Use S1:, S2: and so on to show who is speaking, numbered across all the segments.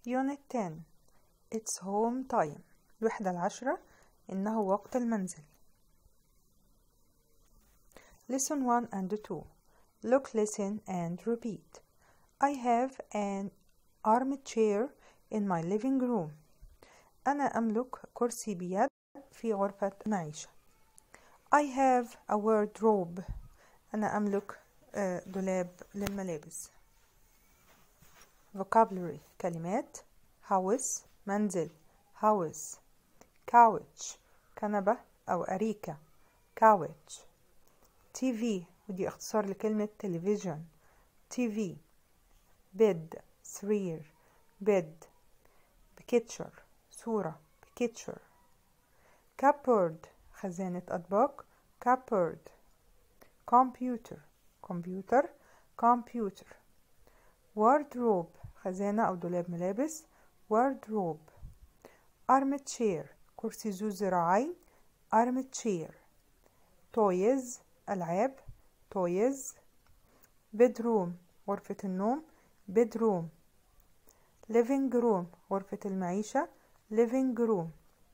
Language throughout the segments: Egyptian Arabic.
S1: Unit 10 It's home time الوحدة العشرة إنه وقت المنزل Lesson 1 and 2 Look, listen and repeat I have an armchair in my living room أنا أملك كرسي بيد في غرفة المعيشة I have a wardrobe أنا أملك آه، دولاب للملابس vocabulary كلمات house منزل house couch كنبة أو أريكة couch TV ودي اختصار لكلمة تلفزيون TV bed سرير bed picture صورة picture cupboard خزانة أطباق cupboard computer كمبيوتر computer wardrobe خزانة أو دولاب ملابس wardrobe armchair كرسي ذو ذراعين armchair toys ألعاب toys bedroom غرفة النوم bedroom living room غرفة المعيشة living room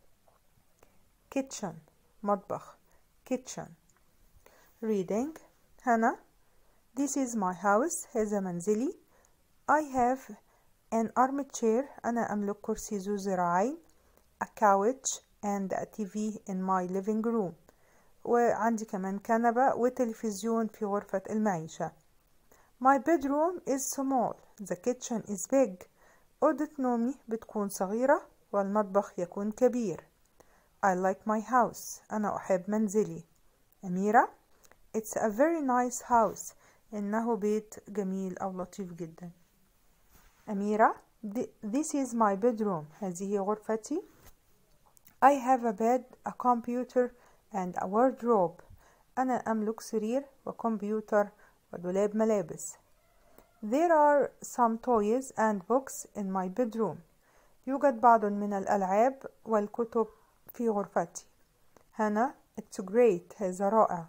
S1: kitchen مطبخ kitchen reading هنا This is my house هذا منزلي I have an armchair أنا أملك كرسي ذو ذراعين a couch and a TV in my living room وعندي كمان كنبة وتلفزيون في غرفة المعيشة My bedroom is small the kitchen is big أوضة نومي بتكون صغيرة والمطبخ يكون كبير I like my house أنا أحب منزلي أميرة It's a very nice house إنه بيت جميل أو لطيف جدا أميرة This is my bedroom هذه غرفتي I have a bed, a computer and a wardrobe أنا أملك سرير وكمبيوتر ودولاب ملابس There are some toys and books in my bedroom يوجد بعض من الألعاب والكتب في غرفتي هنا It's great هذا رائع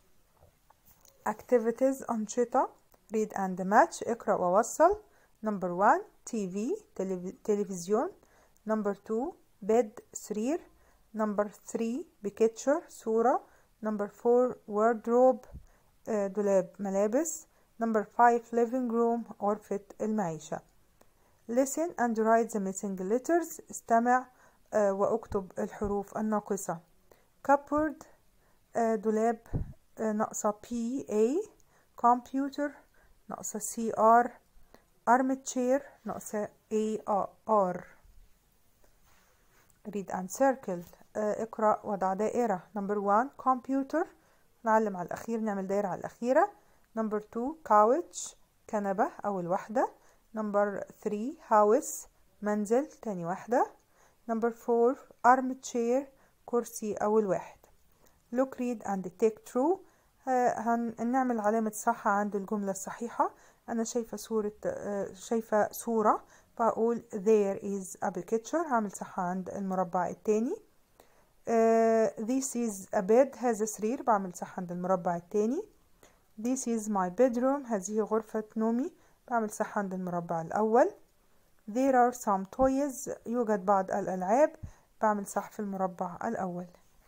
S1: Activities أنشطة read and match اقرأ ووصل Number one TV تلفزيون Number two bed سرير Number three picture صورة Number four wardrobe دولاب ملابس Number five living room غرفة المعيشة Listen and write the missing letters استمع واكتب الحروف الناقصة cupboard دولاب ناقصة P A computer ناقصة C R armchair ناقصة A R read and circle اقرأ وضع دائرة number one computer نعلم على الأخير نعمل دائرة على الأخيرة number two couch كنبة أول واحدة number three house منزل تاني واحدة number four armchair كرسي أول واحد look read and take true هنعمل علامة صح عند الجملة الصحيحة أنا شايفة صورة شايفة صورة فأقول there is a picture هعمل صح عند المربع التاني uh, this is a bed هذا سرير بعمل صح عند المربع التاني this is my bedroom هذه غرفة نومي بعمل صح عند المربع الأول there are some toys يوجد بعض الألعاب بعمل صح في المربع الأول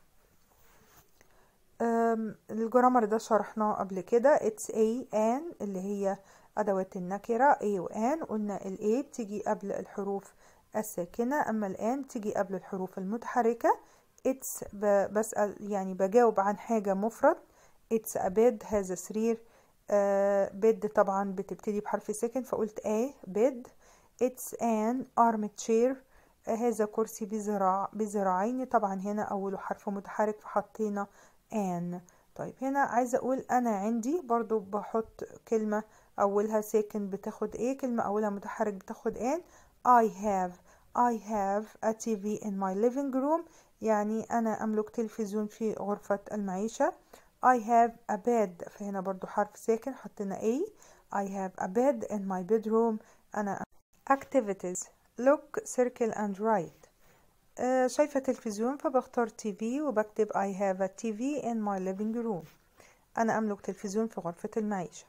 S1: الجرامر ده شرحناه قبل كده it's a an اللي هي أدوات النكرة a و an قلنا ال a بتيجي قبل الحروف الساكنة أما ال an بتيجي قبل الحروف المتحركة it's بسأل يعني بجاوب عن حاجة مفرد it's a bed هذا سرير uh, bed طبعا بتبتدي بحرف ساكن فقلت a bed it's an armchair uh, هذا كرسي بذراع بذراعين طبعا هنا أوله حرف متحرك فحطينا an طيب هنا عايزة أقول أنا عندي برضو بحط كلمة أولها ساكن بتاخد إيه كلمة أولها متحرك بتاخد an I have I have a TV in my living room يعني أنا أملك تلفزيون في غرفة المعيشة I have a bed فهنا برضو حرف ساكن حطينا A I have a bed in my bedroom أنا activities look circle and write آه شايفة تلفزيون فبختار تي في وبكتب I have a TV in my living room أنا أملك تلفزيون في غرفة المعيشة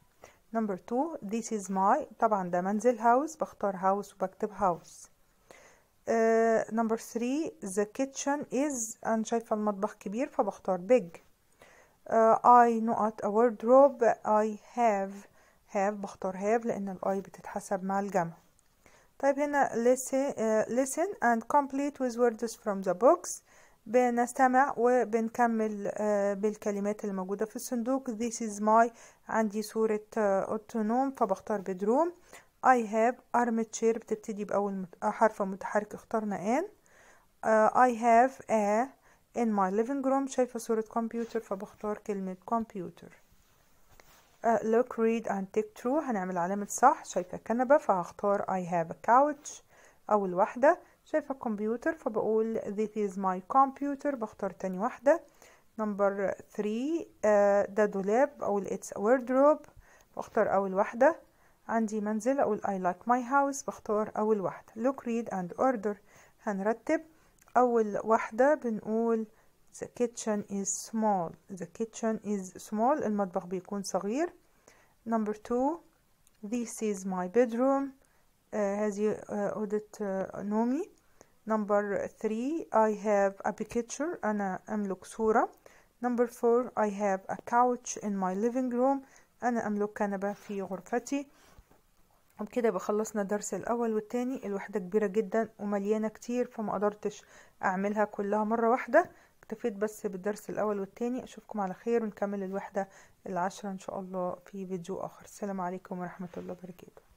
S1: number two this is my طبعا ده منزل house بختار house وبكتب house uh, number three the kitchen is أنا شايفة المطبخ كبير فبختار big uh, I نقط a wardrobe I have have بختار have لأن الأي بتتحسب مع الجمع طيب هنا listen, uh, listen and complete with words from the books بنستمع وبنكمل uh, بالكلمات اللي موجودة في الصندوق this is my عندي صورة uh, أوضة نوم فبختار bedroom I have armed chair بتبتدي بأول مت- حرف متحرك اخترنا an uh, I have a in my living room شايفة صورة كمبيوتر فبختار كلمة كمبيوتر uh, look read and take true هنعمل علامة صح شايفة كنبة فهختار I have a couch أول واحدة شايفة كمبيوتر فبقول this is my computer بختار تاني واحدة number three uh, ده دولاب أقول it's a wardrobe بختار أول واحدة عندي منزل أقول I like my house بختار أول واحدة look read and order هنرتب أول واحدة بنقول the kitchen is small the kitchen is small المطبخ بيكون صغير number two this is my bedroom آه هذه آه أوضة آه نومي number three I have a picture أنا أملك صورة number four I have a couch in my living room أنا أملك كنبة في غرفتي وبكده يبقى خلصنا الدرس الأول والتاني الوحدة كبيرة جدا ومليانة كتير فما قدرتش أعملها كلها مرة واحدة اكتفيت بس بالدرس الأول والتاني أشوفكم على خير ونكمل الوحدة العشرة إن شاء الله في فيديو آخر السلام عليكم ورحمة الله وبركاته